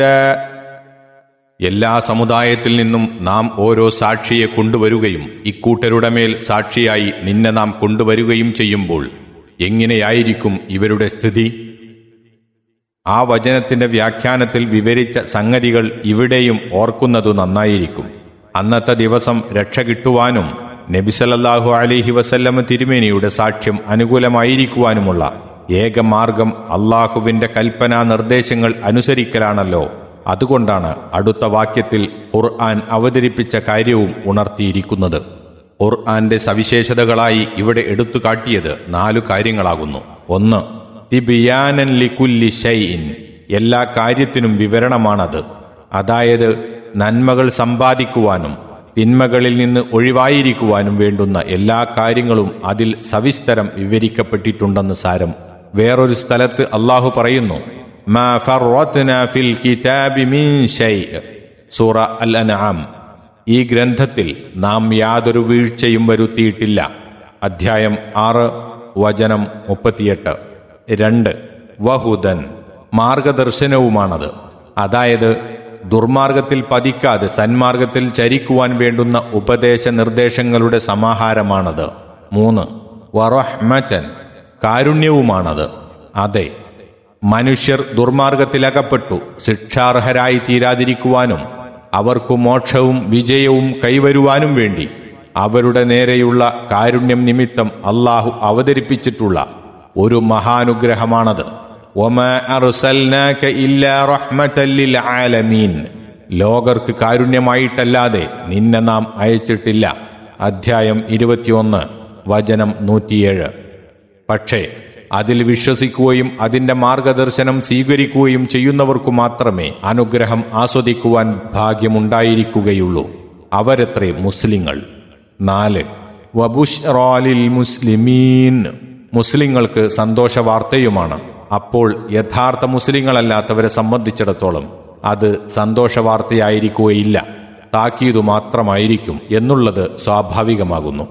എല്ലാ സമുദായത്തിൽ നിന്നും നാം ഓരോ സാക്ഷിയെ കൊണ്ടുവരുകയും ഇക്കൂട്ടരുടെ മേൽ സാക്ഷിയായി നിന്നെ നാം കൊണ്ടുവരികയും ചെയ്യുമ്പോൾ എങ്ങനെയായിരിക്കും ഇവരുടെ സ്ഥിതി ആ വചനത്തിന്റെ വ്യാഖ്യാനത്തിൽ വിവരിച്ച സംഗതികൾ ഇവിടെയും ഓർക്കുന്നതു നന്നായിരിക്കും അന്നത്തെ ദിവസം രക്ഷ കിട്ടുവാനും നബിസലല്ലാഹു അലിഹി വസല്ലമ തിരുമേനിയുടെ സാക്ഷ്യം അനുകൂലമായിരിക്കുവാനുമുള്ള ഏക മാർഗം അള്ളാഹുവിന്റെ കൽപ്പനാ നിർദ്ദേശങ്ങൾ അനുസരിക്കലാണല്ലോ അതുകൊണ്ടാണ് അടുത്ത വാക്യത്തിൽ ഖുർആൻ അവതരിപ്പിച്ച കാര്യവും ഉണർത്തിയിരിക്കുന്നത് ഖുർആന്റെ സവിശേഷതകളായി ഇവിടെ എടുത്തു കാട്ടിയത് നാലു കാര്യങ്ങളാകുന്നു ഒന്ന് തിബിയാനൻ ലിക്കുല്ലി ഷൈഇൻ എല്ലാ കാര്യത്തിനും വിവരണമാണത് അതായത് നന്മകൾ സമ്പാദിക്കുവാനും തിന്മകളിൽ നിന്ന് ഒഴിവായിരിക്കുവാനും വേണ്ടുന്ന എല്ലാ കാര്യങ്ങളും അതിൽ സവിസ്തരം വിവരിക്കപ്പെട്ടിട്ടുണ്ടെന്ന് സാരം വേറൊരു സ്ഥലത്ത് അള്ളാഹു പറയുന്നു മാ ഫർറത്ന ഫിൽ കിതാബി മിൻ ഷൈഅ സൂറ അൽ അൻആം ഈ ഗ്രന്ഥത്തിൽ നാം യാതൊരു വീഴ്ചയും വരുത്തിയിട്ടില്ല അധ്യായം ആറ് വചനം മുപ്പത്തിയെട്ട് രണ്ട് വഹുദൻ മാർഗദർശനവുമാണത് അതായത് ദുർമാർഗത്തിൽ പതിക്കാതെ സന്മാർഗത്തിൽ ചരിക്കുവാൻ വേണ്ടുന്ന ഉപദേശ നിർദ്ദേശങ്ങളുടെ സമാഹാരമാണത് മൂന്ന് വറഹ്മറ്റൻ കാരുണ്യവുമാണത് അതെ മനുഷ്യർ ദുർമാർഗത്തിലകപ്പെട്ടു ശിക്ഷാർഹരായി തീരാതിരിക്കുവാനും അവർക്കു മോക്ഷവും വിജയവും കൈവരുവാനും വേണ്ടി അവരുടെ നേരെയുള്ള കാരുണ്യം നിമിത്തം അള്ളാഹു അവതരിപ്പിച്ചിട്ടുള്ള ഒരു മഹാനുഗ്രഹമാണത് ഒമാ അർസൽനാക ഇല്ലാ റഹ്മത്തൻ ലിൽ ആലമീൻ ലോകർക്ക് കാരുണ്യമായിട്ടല്ലാതെ നിന്നെ നാം അയച്ചിട്ടില്ല അധ്യായം ഇരുപത്തിയൊന്ന് വചനം നൂറ്റിയേഴ് പക്ഷേ അതിൽ വിശ്വസിക്കുകയും അതിന്റെ മാർഗദർശനം സ്വീകരിക്കുകയും ചെയ്യുന്നവർക്കു മാത്രമേ അനുഗ്രഹം ആസ്വദിക്കുവാൻ ഭാഗ്യമുണ്ടായിരിക്കുകയുള്ളൂ അവരത്രേ മുസ്ലിങ്ങൾ നാല് വബുഷ് റാലിൽ മുസ്ലിമീൻ മുസ്ലിങ്ങൾക്ക് സന്തോഷ വാർത്തയുമാണ് അപ്പോൾ യഥാർത്ഥ മുസ്ലിങ്ങളല്ലാത്തവരെ സംബന്ധിച്ചിടത്തോളം അത് സന്തോഷ വാർത്തയായിരിക്കുകയില്ല താക്കീതു മാത്രമായിരിക്കും എന്നുള്ളത് സ്വാഭാവികമാകുന്നു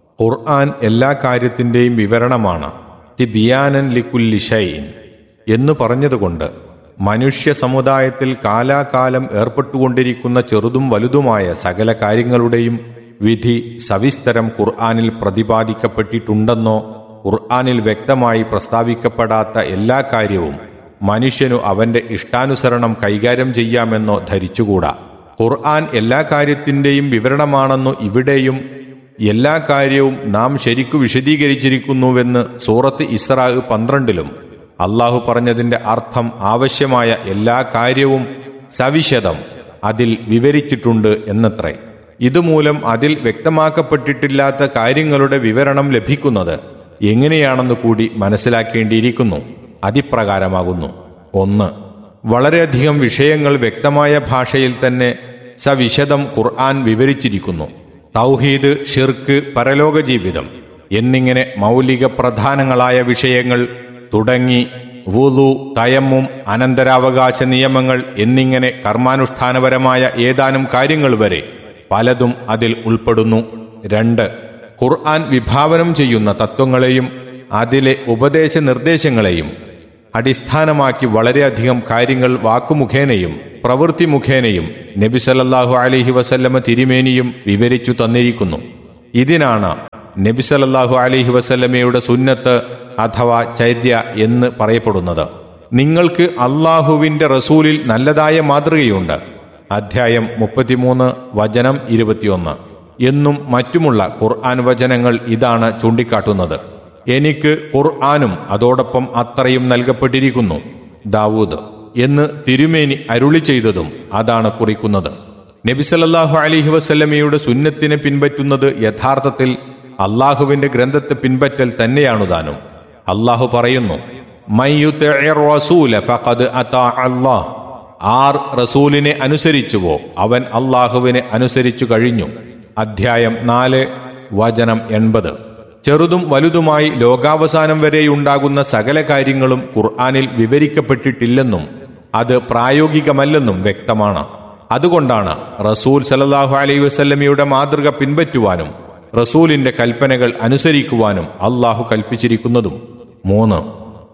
ഖുർആൻ എല്ലാ കാര്യത്തിന്റെയും വിവരണമാണ് തിബിയാനൻ ലിക്കുല്ലി ഷൈൻ എന്ന് പറഞ്ഞതുകൊണ്ട് മനുഷ്യ സമുദായത്തിൽ കാലാകാലം ഏർപ്പെട്ടുകൊണ്ടിരിക്കുന്ന ചെറുതും വലുതുമായ സകല കാര്യങ്ങളുടെയും വിധി സവിസ്തരം ഖുർആനിൽ പ്രതിപാദിക്കപ്പെട്ടിട്ടുണ്ടെന്നോ ഖുർആനിൽ വ്യക്തമായി പ്രസ്താവിക്കപ്പെടാത്ത എല്ലാ കാര്യവും മനുഷ്യനു അവന്റെ ഇഷ്ടാനുസരണം കൈകാര്യം ചെയ്യാമെന്നോ ധരിച്ചുകൂടാ ഖുർആൻ എല്ലാ കാര്യത്തിന്റെയും വിവരണമാണെന്നു ഇവിടെയും എല്ലാ കാര്യവും നാം ശരിക്കു വിശദീകരിച്ചിരിക്കുന്നുവെന്ന് സൂറത്ത് ഇസ്രാ പന്ത്രണ്ടിലും അള്ളാഹു പറഞ്ഞതിന്റെ അർത്ഥം ആവശ്യമായ എല്ലാ കാര്യവും സവിശദം അതിൽ വിവരിച്ചിട്ടുണ്ട് എന്നത്രേ ഇതുമൂലം അതിൽ വ്യക്തമാക്കപ്പെട്ടിട്ടില്ലാത്ത കാര്യങ്ങളുടെ വിവരണം ലഭിക്കുന്നത് എങ്ങനെയാണെന്ന് കൂടി മനസ്സിലാക്കേണ്ടിയിരിക്കുന്നു അതിപ്രകാരമാകുന്നു ഒന്ന് വളരെയധികം വിഷയങ്ങൾ വ്യക്തമായ ഭാഷയിൽ തന്നെ സവിശദം ഖുർആൻ വിവരിച്ചിരിക്കുന്നു തൗഹീദ് ഷിർക്ക് പരലോക ജീവിതം എന്നിങ്ങനെ മൗലിക പ്രധാനങ്ങളായ വിഷയങ്ങൾ തുടങ്ങി വുളു തയമ്മും അനന്തരാവകാശ നിയമങ്ങൾ എന്നിങ്ങനെ കർമാനുഷ്ഠാനപരമായ ഏതാനും കാര്യങ്ങൾ വരെ പലതും അതിൽ ഉൾപ്പെടുന്നു രണ്ട് ഖുർആൻ വിഭാവനം ചെയ്യുന്ന തത്വങ്ങളെയും അതിലെ ഉപദേശ നിർദ്ദേശങ്ങളെയും അടിസ്ഥാനമാക്കി വളരെയധികം കാര്യങ്ങൾ വാക്കുമുഖേനയും പ്രവൃത്തി മുഖേനയും നബി സല്ലല്ലാഹു അലൈഹി വസല്ലമ തിരുമേനിയും വിവരിച്ചു തന്നിരിക്കുന്നു ഇതിനാണ് നബി സല്ലല്ലാഹു അലൈഹി വസല്ലമയുടെ സുന്നത്ത് അഥവാ ചര്യ എന്ന് പറയപ്പെടുന്നത് നിങ്ങൾക്ക് അള്ളാഹുവിന്റെ റസൂലിൽ നല്ലതായ മാതൃകയുണ്ട് അധ്യായം മുപ്പത്തിമൂന്ന് വചനം ഇരുപത്തിയൊന്ന് എന്നും മറ്റുമുള്ള ഖുർആൻ വചനങ്ങൾ ഇതാണ് ചൂണ്ടിക്കാട്ടുന്നത് എനിക്ക് ഖുർആാനും അതോടൊപ്പം അത്രയും നൽകപ്പെട്ടിരിക്കുന്നു ദാവൂദ് എന്ന് തിരുമേനി അരുളി ചെയ്തതും അതാണ് കുറിക്കുന്നത് നബിസലല്ലാഹു അലിഹി വസ്ല്ലമയുടെ സുന്നത്തിനെ പിൻപറ്റുന്നത് യഥാർത്ഥത്തിൽ അള്ളാഹുവിന്റെ ഗ്രന്ഥത്തെ പിൻപറ്റൽ തന്നെയാണു താനും അള്ളാഹു പറയുന്നു ആർ റസൂലിനെ അനുസരിച്ചുവോ അവൻ അള്ളാഹുവിനെ അനുസരിച്ചു കഴിഞ്ഞു അധ്യായം നാല് വചനം എൺപത് ചെറുതും വലുതുമായി ലോകാവസാനം വരെയുണ്ടാകുന്ന സകല കാര്യങ്ങളും ഖുർആാനിൽ വിവരിക്കപ്പെട്ടിട്ടില്ലെന്നും അത് പ്രായോഗികമല്ലെന്നും വ്യക്തമാണ് അതുകൊണ്ടാണ് റസൂൽ സലല്ലാഹു അലൈഹി വസ്ല്ലമയുടെ മാതൃക പിൻപറ്റുവാനും റസൂലിന്റെ കൽപ്പനകൾ അനുസരിക്കുവാനും അള്ളാഹു കൽപ്പിച്ചിരിക്കുന്നതും മൂന്ന്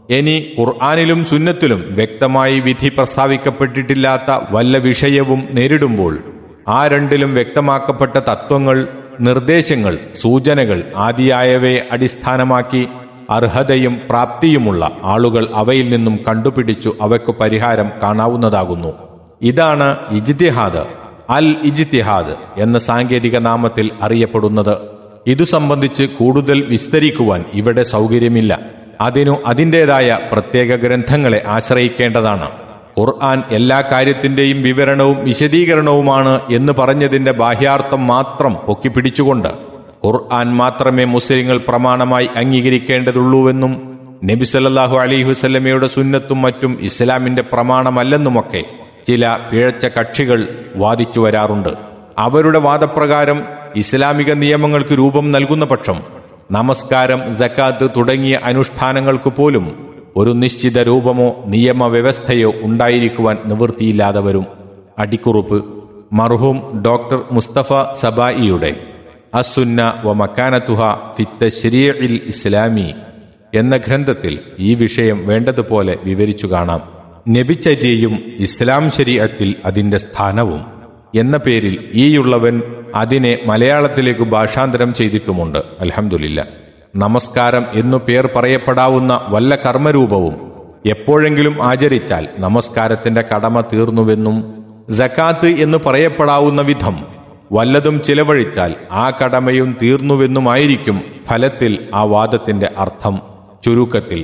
ഇനി ഖുർആാനിലും സുന്നത്തിലും വ്യക്തമായി വിധി പ്രസ്താവിക്കപ്പെട്ടിട്ടില്ലാത്ത വല്ല വിഷയവും നേരിടുമ്പോൾ ആ രണ്ടിലും വ്യക്തമാക്കപ്പെട്ട തത്വങ്ങൾ നിർദ്ദേശങ്ങൾ സൂചനകൾ ആദിയായവയെ അടിസ്ഥാനമാക്കി അർഹതയും പ്രാപ്തിയുമുള്ള ആളുകൾ അവയിൽ നിന്നും കണ്ടുപിടിച്ചു അവയ്ക്കു പരിഹാരം കാണാവുന്നതാകുന്നു ഇതാണ് ഇജ്തിഹാദ് അൽ ഇജ്തിഹാദ് എന്ന സാങ്കേതിക നാമത്തിൽ അറിയപ്പെടുന്നത് ഇതു സംബന്ധിച്ച് കൂടുതൽ വിസ്തരിക്കുവാൻ ഇവിടെ സൗകര്യമില്ല അതിനു അതിൻ്റെതായ പ്രത്യേക ഗ്രന്ഥങ്ങളെ ആശ്രയിക്കേണ്ടതാണ് ഖുർആൻ എല്ലാ കാര്യത്തിന്റെയും വിവരണവും വിശദീകരണവുമാണ് എന്ന് പറഞ്ഞതിന്റെ ബാഹ്യാർത്ഥം മാത്രം പൊക്കിപ്പിടിച്ചുകൊണ്ട് ഖുർആൻ മാത്രമേ മുസ്ലിങ്ങൾ പ്രമാണമായി അംഗീകരിക്കേണ്ടതുള്ളൂവെന്നും നബി സല്ലല്ലാഹു അലൈഹി വസല്ലമയുടെ സുന്നത്തും മറ്റും ഇസ്ലാമിന്റെ പ്രമാണമല്ലെന്നുമൊക്കെ ചില പിഴച്ച കക്ഷികൾ വാദിച്ചു വരാറുണ്ട് അവരുടെ വാദപ്രകാരം ഇസ്ലാമിക നിയമങ്ങൾക്ക് രൂപം നൽകുന്ന പക്ഷം നമസ്കാരം ജക്കാത്ത് തുടങ്ങിയ അനുഷ്ഠാനങ്ങൾക്ക് പോലും ഒരു നിശ്ചിത രൂപമോ നിയമവ്യവസ്ഥയോ ഉണ്ടായിരിക്കുവാൻ നിവൃത്തിയില്ലാതെ വരും അടിക്കുറുപ്പ് മർഹൂം ഡോക്ടർ മുസ്തഫ സബായിയുടെ അസുന്ന വ മക്കാനത്തുഹ ഫിത്ത ശരീഇൽ ഇസ്ലാമി എന്ന ഗ്രന്ഥത്തിൽ ഈ വിഷയം വേണ്ടതുപോലെ വിവരിച്ചു കാണാം നബിചര്യയും ഇസ്ലാം ശരീഅത്തിൽ അതിന്റെ സ്ഥാനവും എന്ന പേരിൽ ഈയുള്ളവൻ അതിനെ മലയാളത്തിലേക്ക് ഭാഷാന്തരം ചെയ്തിട്ടുമുണ്ട് അൽഹംദുലില്ല നമസ്കാരം എന്നു പേർ പറയപ്പെടാവുന്ന വല്ല കർമ്മരൂപവും എപ്പോഴെങ്കിലും ആചരിച്ചാൽ നമസ്കാരത്തിന്റെ കടമ തീർന്നുവെന്നും ജക്കാത്ത് എന്ന് പറയപ്പെടാവുന്ന വിധം വല്ലതും ചിലവഴിച്ചാൽ ആ കടമയും തീർന്നുവെന്നുമായിരിക്കും ഫലത്തിൽ ആ വാദത്തിന്റെ അർത്ഥം ചുരുക്കത്തിൽ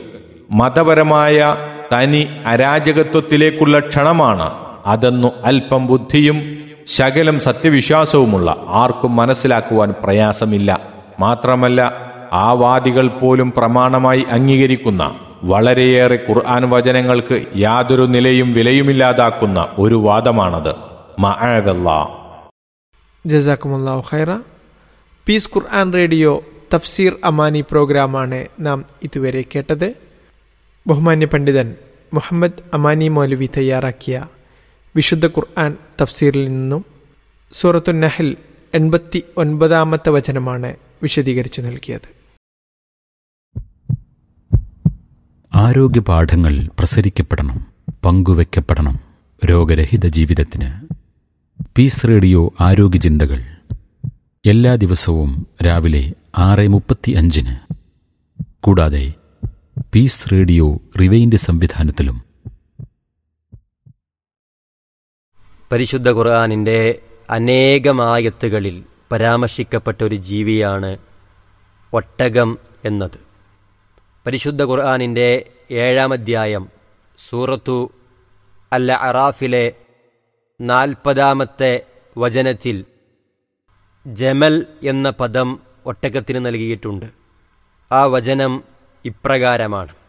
മതപരമായ തനി അരാജകത്വത്തിലേക്കുള്ള ക്ഷണമാണ് അതെന്നു അല്പം ബുദ്ധിയും ശകലം സത്യവിശ്വാസവുമുള്ള ആർക്കും മനസ്സിലാക്കുവാൻ പ്രയാസമില്ല മാത്രമല്ല ആ വാദികൾ പോലും പ്രമാണമായി അംഗീകരിക്കുന്ന വളരെയേറെ ഖുർആൻ വചനങ്ങൾക്ക് യാതൊരു നിലയും വിലയുമില്ലാതാക്കുന്ന ഒരു വാദമാണത് മഅദല്ലാ ജസാക്കുമുല്ലാഹു ഖൈറ പീസ് ഖുർആൻ റേഡിയോ തഫ്സീർ അമാനി പ്രോഗ്രാമാണ് നാം ഇതുവരെ കേട്ടത് ബഹുമാന്യ പണ്ഡിതൻ മുഹമ്മദ് അമാനി മൗലവി തയ്യാറാക്കിയ വിശുദ്ധ ഖുർആൻ തഫ്സീറിൽ നിന്നും സൂറത്തു നഹൽ എൺപത്തി ഒൻപതാമത്തെ വചനമാണ് വിശദീകരിച്ചു നൽകിയത് ആരോഗ്യ പാഠങ്ങൾ പ്രസരിക്കപ്പെടണം പങ്കുവെക്കപ്പെടണം രോഗരഹിത ജീവിതത്തിന് പീസ് റേഡിയോ ആരോഗ്യ ചിന്തകൾ എല്ലാ ദിവസവും രാവിലെ ആറ് മുപ്പത്തി അഞ്ചിന് കൂടാതെ പീസ് റേഡിയോ റിവൈൻഡ് സംവിധാനത്തിലും പരിശുദ്ധ ഖുർആാനിൻ്റെ അനേകമായത്തുകളിൽ പരാമർശിക്കപ്പെട്ട ഒരു ജീവിയാണ് ഒട്ടകം എന്നത് പരിശുദ്ധ ഖുർആാനിൻ്റെ ഏഴാം അധ്യായം സൂറത്തു അൽ അറാഫിലെ നാൽപ്പതാമത്തെ വചനത്തിൽ ജമൽ എന്ന പദം ഒട്ടകത്തിന് നൽകിയിട്ടുണ്ട് ആ വചനം ഇപ്രകാരമാണ്